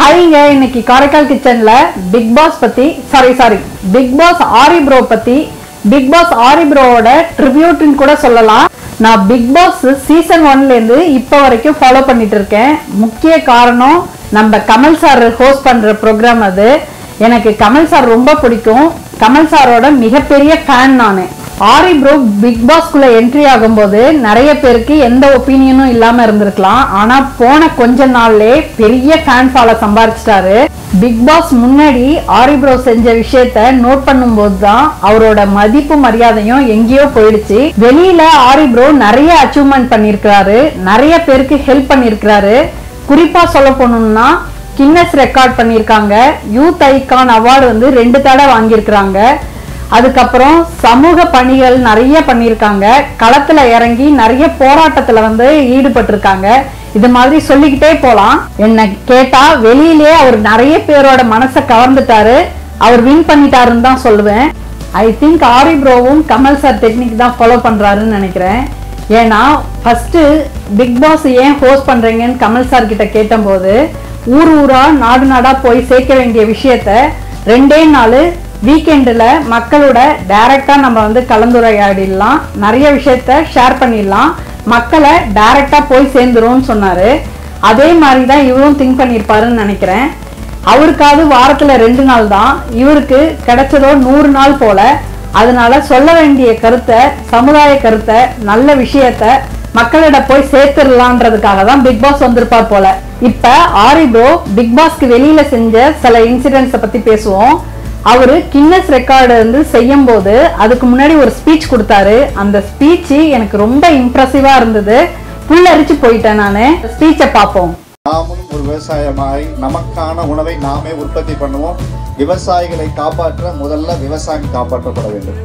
ஹாய்ங்க இன்னைக்கு காரைக்கால் கிச்சன்ல Bigg Boss பத்தி sorry sorry Bigg Boss Aari bro பத்தி பிக் பாஸ் ஆரி ப்ரோவோட ட்ரிபியூட்னு கூட சொல்லலாம் நான் பிக் பாஸ் சீசன் ஒன்ல இருந்து இப்போ வரைக்கும் ஃபாலோ பண்ணிட்டு இருக்கேன் முக்கிய காரணம் நம்ம கமல் சார் ஹோஸ்ட் பண்ற ப்ரோக்ராம் அது எனக்கு கமல் சார் ரொம்ப பிடிக்கும் கமல் சாரோட மிகப்பெரிய ஃபேன் நானு ஆரி ப்ரோ பிக் பாஸ்குள்ள என்ட்ரி ஆகும்போது நிறைய பேருக்கு எந்த ஒப்பீனியனும் இல்லாம இருந்திருக்கலாம் ஆனா போன கொஞ்ச நாள்லே பெரிய ஃபேன் ஃபாலோ சம்பாரிச்சிட்டாரு பிக் பாஸ் முன்னாடி ஆரி ப்ரோ செஞ்ச விஷயத்த நோட் பண்ணும்போது தான் அவரோட மதிப்பு மரியாதையும் எங்கேயோ போயிடுச்சு வெளியில ஆரி ப்ரோ நிறைய அச்சீவ்மெண்ட் பண்ணியிருக்கிறாரு நிறைய பேருக்கு ஹெல்ப் பண்ணியிருக்கிறாரு குறிப்பா சொல்ல போனோம்னா கின்னஸ் ரெக்கார்ட் பண்ணியிருக்காங்க யூத் ஐகான் அவார்டு வந்து ரெண்டு தடவை வாங்கியிருக்கிறாங்க அதுக்கப்புறம் சமூக பணிகள் நிறைய பண்ணியிருக்காங்க களத்துல இறங்கி நிறைய போராட்டத்துல வந்து ஈடுபட்டிருக்காங்க இது மாதிரி சொல்லிக்கிட்டே போலாம் என்ன கேட்டா வெளியிலே அவர் நிறைய பேரோட மனசை கவர்ந்துட்டாரு அவர் வின் பண்ணிட்டாருன்னு தான் சொல்லுவேன் ஐ திங்க் ஆரி ப்ரோவும் கமல் சார் டெக்னிக் தான் ஃபாலோ பண்றாருன்னு நினைக்கிறேன் ஏன்னா ஃபர்ஸ்ட் பிக் பாஸ் ஏன் ஹோஸ்ட் பண்றீங்கன்னு கமல் சார் கிட்ட கேட்டபோது ஊர் ஊரா நாடு நாடா போய் சேர்க்க வேண்டிய விஷயத்த ரெண்டே நாள் வீக்கெண்டில் மக்களோட டைரக்டா நம்ம வந்து கலந்துரையாடிடலாம் நிறைய விஷயத்த ஷேர் பண்ணிடலாம் மக்களை டைரக்டா போய் சேர்ந்துரும்னு சொன்னாரு அதே மாதிரி தான் இவரும் திங்க் பண்ணியிருப்பாருன்னு நினைக்கிறேன் அவருக்காவது வாரத்துல ரெண்டு நாள் தான் இவருக்கு கிடைச்சதோ நூறு நாள் போல அதனால சொல்ல வேண்டிய கருத்தை சமுதாய கருத்தை நல்ல விஷயத்த மக்களிடம் போய் சேர்த்துடலான்றதுக்காக தான் பிக் பாஸ் வந்திருப்பார் போல இப்ப ஆரி ப்ரோ பிக் பாஸ்க்கு வெளியில செஞ்ச சில இன்சிடென்ட்ஸை பத்தி பேசுவோம் அவரு கின்னஸ் ரெக்கார்டு வந்து செய்யும் போது அதுக்கு முன்னாடி ஒரு ஸ்பீச் கொடுத்தாரு அந்த ஸ்பீச் எனக்கு ரொம்ப இம்ப்ரெசிவா இருந்தது புல்லரிச்சு போயிட்டேன் நானு ஸ்பீச்சை பார்ப்போம் நாமும் ஒரு விவசாயமாய் நமக்கான உணவை நாமே உற்பத்தி பண்ணுவோம் விவசாயிகளை காப்பாற்ற முதல்ல விவசாயம் காப்பாற்றப்பட வேண்டும்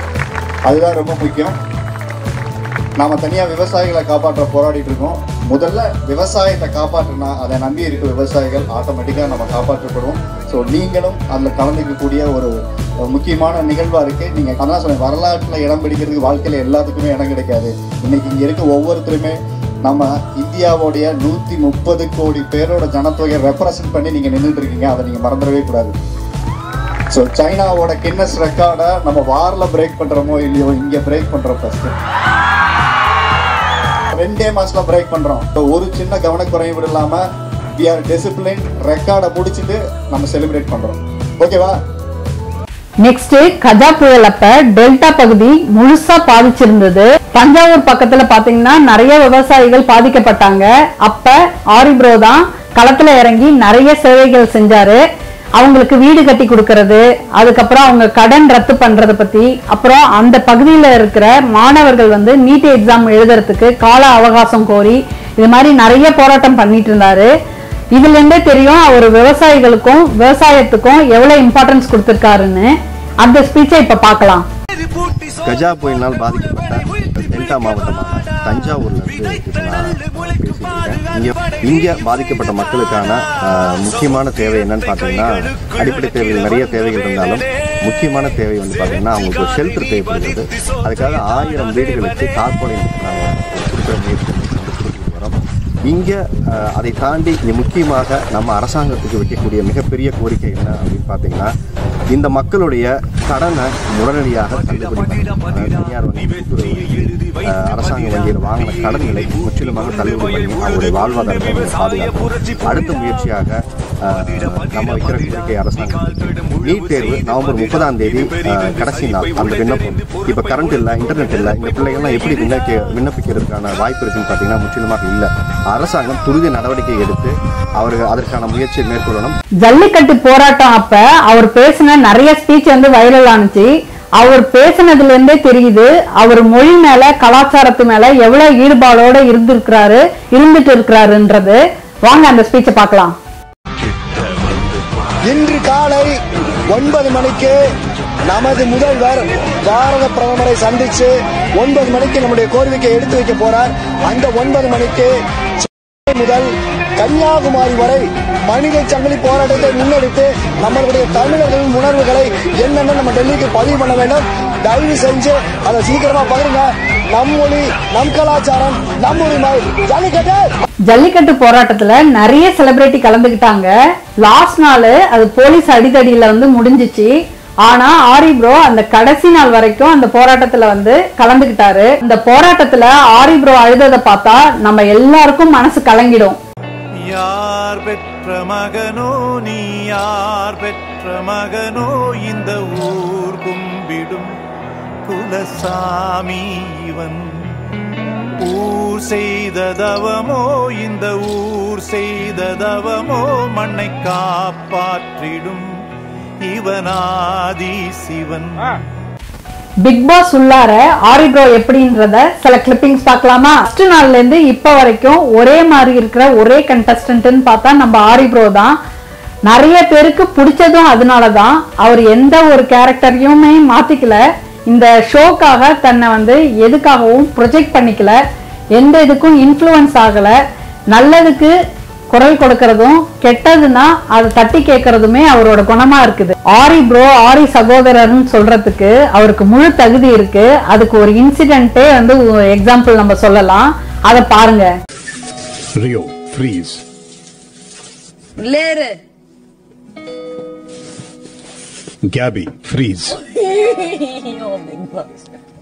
அதுதான் ரொம்ப முக்கியம் நாம தனியா விவசாயிகளை காப்பாற்ற போராடிட்டு இருக்கோம் முதல்ல விவசாயத்தை காப்பாற்றினா அதை நம்பி இருக்க விவசாயிகள் ஆட்டோமேட்டிக்காக நம்ம காப்பாற்றப்படுவோம் ஸோ நீங்களும் அதில் கலந்துக்கக்கூடிய ஒரு ஒரு முக்கியமான நிகழ்வா இருக்கு நீங்க அதான் சொன்னேன் வரலாற்றுல இடம் பிடிக்கிறதுக்கு வாழ்க்கையில எல்லாத்துக்குமே இடம் கிடைக்காது இன்னைக்கு இங்க இருக்க ஒவ்வொருத்தருமே நம்ம இந்தியாவுடைய நூத்தி முப்பது கோடி பேரோட ஜனத்தொகையை ரெப்ரசன்ட் பண்ணி நீங்க நின்றுட்டு இருக்கீங்க அதை நீங்க மறந்துடவே கூடாது ஸோ சைனாவோட கின்னஸ் ரெக்கார்டை நம்ம வாரில் பிரேக் பண்றோமோ இல்லையோ இங்க பிரேக் பண்றோம் ஃபர்ஸ்ட் ரெண்டே மாசத்துல பிரேக் பண்றோம் So, ஒரு சின்ன கவனக்குறைவு இல்லாம வி ஆர் டிசிப்ளின் ரெக்கார்டை முடிச்சிட்டு நம்ம செலிப்ரேட் பண்றோம் ஓகேவா நெக்ஸ்ட் கஜா புயல் அப்ப டெல்டா பகுதி முழுசா பாதிச்சிருந்தது தஞ்சாவூர் பக்கத்துல பாத்தீங்கன்னா நிறைய விவசாயிகள் பாதிக்கப்பட்டாங்க அப்ப ஆரி ப்ரோ தான் களத்துல இறங்கி நிறைய சேவைகள் செஞ்சாரு அவங்களுக்கு வீடு கட்டி கொடுக்கறது அதுக்கப்புறம் அவங்க கடன் ரத்து பண்றத பத்தி அப்புறம் அந்த பகுதியில இருக்கிற மாணவர்கள் வந்து நீட் எக்ஸாம் எழுதுறதுக்கு கால அவகாசம் கோரி இது மாதிரி நிறைய போராட்டம் பண்ணிட்டு இருந்தாரு இதுல இருந்தே தெரியும் அவர் விவசாயிகளுக்கும் விவசாயத்துக்கும் எவ்வளவு இம்பார்ட்டன்ஸ் கொடுத்திருக்காருன்னு அந்த ஸ்பீச்சை இப்ப பார்க்கலாம் கஜா புயலினால் பாதிக்கப்பட்ட டெல்டா மாவட்டமான தஞ்சாவூர்ல இருந்து இப்போ நான் பேசிட்டு இருக்கேன் இங்க இங்க பாதிக்கப்பட்ட மக்களுக்கான ஆஹ், முக்கியமான தேவை என்னன்னு பார்த்தீங்கன்னா அடிப்படை தேவைகள் நிறைய தேவைகள் இருந்தாலும் முக்கியமான தேவை வந்து பார்த்தீங்கன்னா அவங்களுக்கு ஒரு ஷெல்டர் தேவைப்படுகிறது அதுக்காக ஆயிரம் வீடுகளுக்கு தார்பாலின் நாங்கள் கொடுக்குற முயற்சி வந்து கொடுத்துட்டு வரோம் இங்கே அதை தாண்டி இங்கே முக்கியமாக நம்ம அரசாங்கத்துக்கு வைக்கக்கூடிய மிகப்பெரிய கோரிக்கை என்ன அப்படின்னு பார்த்தீங்கன்னா இந்த மக்களுடைய கடனை உடனடியாக தள்ளுபடி பண்ணணும். அதாவது தனியார் வங்கி கூட்டுறவு வங்கி, அஹ், அரசாங்க வங்கியில் வாங்கின கடன்களை முற்றிலுமாக தள்ளுபடி பண்ணி அவருடைய வாழ்வாதாரத்தை அவங்க பாதுகாக்கணும் அடுத்த முயற்சியாக அஹ், நம்ம வைக்கிற கோரிக்கை அரசாங்கம் நீட் தேர்வு நவம்பர் முப்பதாம் தேதி அஹ், கடைசி நாள் அந்த விண்ணப்பம் இப்போ கரண்ட் இல்லை இன்டர்நெட் இல்லை இந்த பிள்ளைகள்லாம் எப்படி விண்ணப்பிக்க விண்ணப்பிக்கிறதுக்கான வாய்ப்பு இருக்குன்னு பார்த்தீங்கன்னா முற்றிலுமாக இல்லை அரசாங்கம் துரித நடவடிக்கை எடுத்து அவர்கள் அதற்கான முயற்சியை மேற்கொள்ளணும் ஜல்லிக்கட்டு போராட்டம் அப்ப அவர் பேசின நிறைய ஸ்பீச் வந்து வைரல் ஆனுச்சு அவர் பேசினதுல இருந்தே தெரியுது அவர் மொழி மேல கலாச்சாரத்து மேல எவ்வளவு ஈடுபாடோட இருந்திருக்கிறாரு இருந்துட்டு இருக்கிறாருன்றது வாங்க அந்த ஸ்பீச்சை பார்க்கலாம் இன்று காலை ஒன்பது மணிக்கு நமது முதல்வர் பாரத பிரதமரை சந்திச்சு ஒன்பது மணிக்கு நம்முடைய கோரிக்கை எடுத்து வைக்க போறார் அந்த ஒன்பது மணிக்கு சென்னை முதல் கன்னியாகுமரி வரை மனித சங்கிலி போராட்டத்தை முன்னெடுத்து நம்மளுடைய தமிழர்களின் உணர்வுகளை என்னென்ன நம்ம டெல்லிக்கு பதிவு பண்ண வேண்டும் தயவு செஞ்சு அதை சீக்கிரமா பகிருங்க நம் மொழி நம் கலாச்சாரம் நம் உரிமை ஜல்லிக்கட்டு ஜல்லிக்கட்டு போராட்டத்துல நிறைய செலிபிரிட்டி கலந்துக்கிட்டாங்க லாஸ்ட் நாள் அது போலீஸ் அடிதடியில வந்து முடிஞ்சிச்சு ஆனா ஆரி ப்ரோ அந்த கடைசி நாள் வரைக்கும் அந்த போராட்டத்துல வந்து கலந்துக்கிட்டாரு இந்த போராட்டத்துல ஆரி ப்ரோ அழுததை பார்த்தா நம்ம எல்லாருக்கும் மனசு கலங்கிடும் யார் பெற்ற மகனோ நீ யார் பெற்ற மகனோ இந்த ஊர் கும்பிடும் குலசாமி இவன் ஊர் செய்த தவமோ இந்த ஊர் செய்த தவமோ மண்ணை காப்பாற்றிடும் இவனாதி சிவன் பிக் பாஸ் உள்ளார ஆரி ப்ரோ எப்படின்றத சில கிளிப்பிங்ஸ் பார்க்கலாமா ஃபர்ஸ்ட் நாள்ல இருந்து இப்ப வரைக்கும் ஒரே மாதிரி இருக்கிற ஒரே கண்டஸ்டன்ட்னு பார்த்தா நம்ம ஆரி ப்ரோ தான் நிறைய பேருக்கு பிடிச்சதும் அதனால தான் அவர் எந்த ஒரு கேரக்டரையுமே மாத்திக்கல இந்த ஷோக்காக தன்னை வந்து எதுக்காகவும் ப்ரொஜெக்ட் பண்ணிக்கல எந்த இதுக்கும் இன்ஃப்ளூயன்ஸ் ஆகல நல்லதுக்கு குரல் கொடுக்கறதும் கெட்டதுன்னா அதை தட்டி கேட்கறதுமே அவரோட குணமா இருக்குது ஆரி ப்ரோ ஆரி சகோதரர்னு சொல்றதுக்கு அவருக்கு முழு தகுதி இருக்கு அதுக்கு ஒரு இன்சிடென்ட்டே வந்து எக்ஸாம்பிள் நம்ம சொல்லலாம் அதை பாருங்க Rio, freeze. Lere. Gabby, freeze. oh, big box.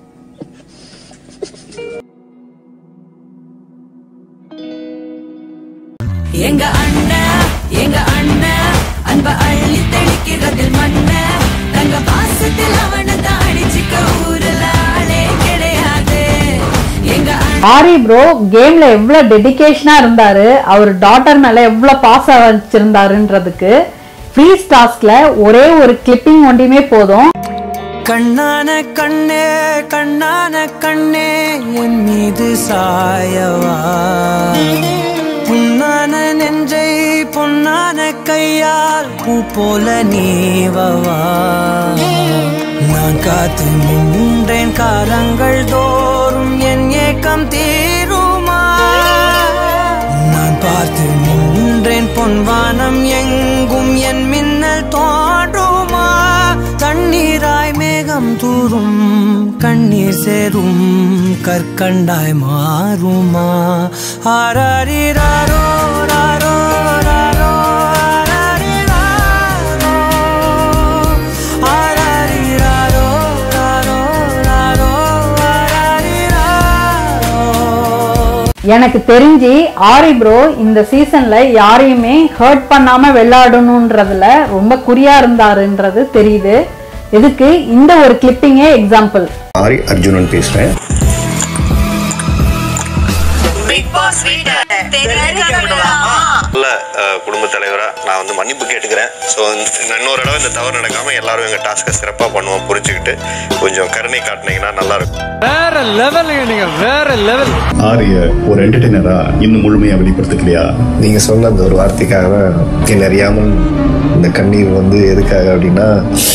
எங்க அண்ணன் எங்க அண்ணன் அன்ப அள்ளி தெளிக்கிறதில் மண்ண தங்க பாசத்தில் அவனை தான் அடிச்சுக்க ஊருல ஆளே கிடையாது எங்க அண்ணன் ஆரி ப்ரோ கேம்ல எவ்வளவு டெடிகேஷனா இருந்தாரு அவர் டாட்டர் மேல எவ்வளவு பாசம் வச்சிருந்தாருன்றதுக்கு ஃப்ரீ டாஸ்க்ல ஒரே ஒரு கிளிப்பிங் ஒண்டியுமே போதும் கண்ணான கண்ணே கண்ணான கண்ணே என் மீது சாயவா புண்ணான நெஞ்சை பொன்னான கையால் பூ போல நீவவா நான் காத்து நின்றேன் காலங்கள் தோறும் என் ஏக்கம் தீருமா நான் பார்த்து நின்றேன் பொன்வானம் எங்கும் என் மின்னல் தோன்றுமா தண்ணீராய் மேகம் தூரும் கண்ணீர் சேரும் கற்கண்டாய் மாறுமா ஆராரிராரோ ராரோ ராரோ ஆராரிராரோ ஆராரிராரோ ராரோ ராரோ ஆராரிராரோ எனக்கு தெரிஞ்சு ஆரி ப்ரோ இந்த சீசன்ல யாரையுமே ஹர்ட் பண்ணாம விளையாடணுன்றதுல ரொம்ப குறியா இருந்தாருன்றது தெரியுது இதுக்கு இந்த ஒரு கிளிப்பிங்கே எக்ஸாம்பிள் ஆரி அர்ஜுனன் பேசுறேன் நல்ல குடும்ப தலைவராக நான் வந்து மன்னிப்பு கேட்டுக்கிறேன் ஸோ இன்னொரு தடவை இந்த தவறு நடக்காம எல்லாரும் எங்கள் டாஸ்க்கை சிறப்பாக பண்ணுவோம் புரிஞ்சுக்கிட்டு கொஞ்சம் கருணை காட்டினீங்கன்னா நல்லா இருக்கும் ஆரிய ஒரு என்டர்டெய்னரா இன்னும் முழுமையா வெளிப்படுத்திக்கலையா நீங்க சொன்ன அந்த ஒரு வார்த்தைக்காக தான் என்ன அறியாமல் இந்த கண்ணீர் வந்து எதுக்காக அப்படின்னா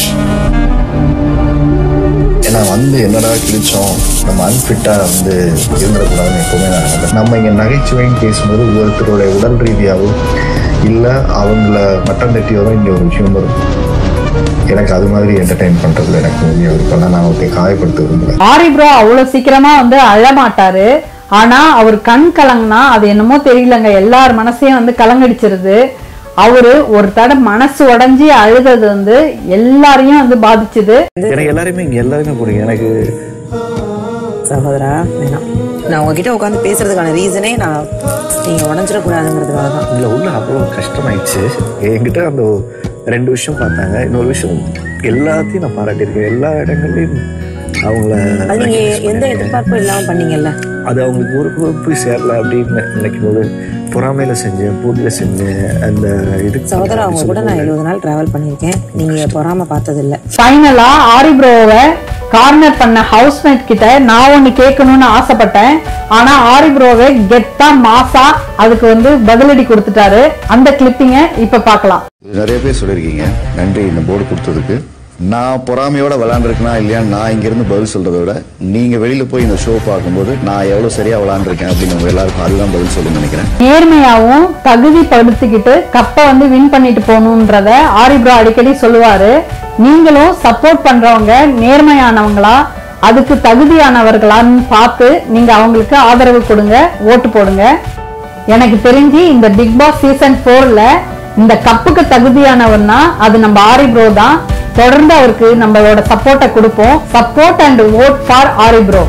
ஏன்னா வந்து என்னடா கிழிச்சோம் நம்ம அன்ஃபிட்டா வந்து இருந்துடக்கூடாதுன்னு எப்பவுமே நான் நினைப்பேன் நம்ம இங்க நகைச்சுவைன்னு பேசும்போது ஒருத்தருடைய உடல் ரீதியாவோ இல்லை அவங்கள பட்டம் தட்டியோ தான் இங்க ஒரு விஷயம் வரும் எனக்கு அது மாதிரி என்டர்டைன் பண்றதுல எனக்கு உண்மையாக இருக்கும் நான் அவத்தை காயப்படுத்த விரும்பல ஆரி ப்ரோ அவ்வளவு சீக்கிரமா வந்து அழமாட்டாரு ஆனா அவர் கண் கலங்கினா அது என்னமோ தெரியலங்க எல்லார் மனசையும் வந்து கலங்கடிச்சிருது அவரு ஒரு தடவை மனசு உடைஞ்சி அழுதது வந்து எல்லாரையும் வந்து பாதிச்சுது எனக்கு எல்லாருமே இங்க எல்லாருமே பிடிக்கும் எனக்கு சகோதரா வேணாம் நான் உங்ககிட்ட உட்காந்து பேசுறதுக்கான ரீசனே நான் நீங்க உடஞ்சிடக்கூடாதுங்கிறதுக்காக தான் இதுல உள்ள அவ்வளோ கஷ்டமாயிடுச்சு என்கிட்ட அந்த ரெண்டு விஷயம் பார்த்தாங்க இன்னொரு விஷயம் எல்லாத்தையும் நான் பாராட்டியிருக்கேன் எல்லா இடங்கள்லையும் அவங்கள அது நீங்க எந்த எதிர்பார்ப்பும் இல்லாம பண்ணீங்கல்ல அது அவங்களுக்கு ஒரு போய் சேரல அப்படின்னு நினைக்கும் போது பொறாமையில செஞ்சேன் பூஜையில செஞ்சேன் அந்த இதுக்கு சகோதரா அவங்க கூட நான் எழுபது நாள் டிராவல் பண்ணியிருக்கேன் நீங்க பொறாம பார்த்தது இல்ல ஃபைனலா ஆரி ப்ரோவை கார்னர் பண்ண ஹவுஸ்மேட் கிட்ட நான் ஒன்னு கேட்கணும்னு ஆசைப்பட்டேன் ஆனா ஆரி ப்ரோவை கெத்தா மாசா அதுக்கு வந்து பதிலடி கொடுத்துட்டாரு அந்த கிளிப்பிங்க இப்ப பார்க்கலாம் நிறைய பேர் சொல்லியிருக்கீங்க நன்றி இந்த போர்டு கொடுத்ததுக்கு நான் பொறாமையோட விளாண்டுருக்கனா இல்லையான்னு நான் இங்கிருந்து பதில் சொல்றதை விட நீங்க வெளியில போய் இந்த ஷோ பார்க்கும்போது நான் எவ்வளவு சரியா விளாண்டுருக்கேன் அப்படின்னு உங்க எல்லாருக்கும் அதுதான் பதில் சொல்லுன்னு நினைக்கிறேன் நேர்மையாவும் தகுதிப்படுத்திக்கிட்டு கப்பை வந்து வின் பண்ணிட்டு போகணுன்றத ஆரி ப்ரோ அடிக்கடி சொல்லுவாரு நீங்களும் சப்போர்ட் பண்றவங்க நேர்மையானவங்களா அதுக்கு தகுதியானவர்களான்னு பார்த்து நீங்க அவங்களுக்கு ஆதரவு கொடுங்க ஓட்டு போடுங்க எனக்கு தெரிஞ்சு இந்த பிக் பாஸ் சீசன் போர்ல இந்த கப்புக்கு தகுதியானவர்னா அது நம்ம ஆரி ப்ரோ தான் தொடர்ந்து அவருக்கு நம்மளோட சப்போர்ட்டை கொடுப்போம் support and vote for Aari bro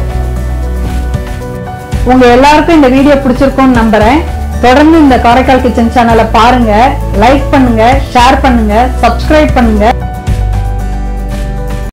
உங்க எல்லாருக்கும் இந்த வீடியோ பிடிச்சிருக்கும்னு நம்புறேன் தொடர்ந்து இந்த காரைக்கால் கிச்சன் சேனலை பாருங்க லைக் பண்ணுங்க ஷேர் பண்ணுங்க சப்ஸ்கிரைப் பண்ணுங்க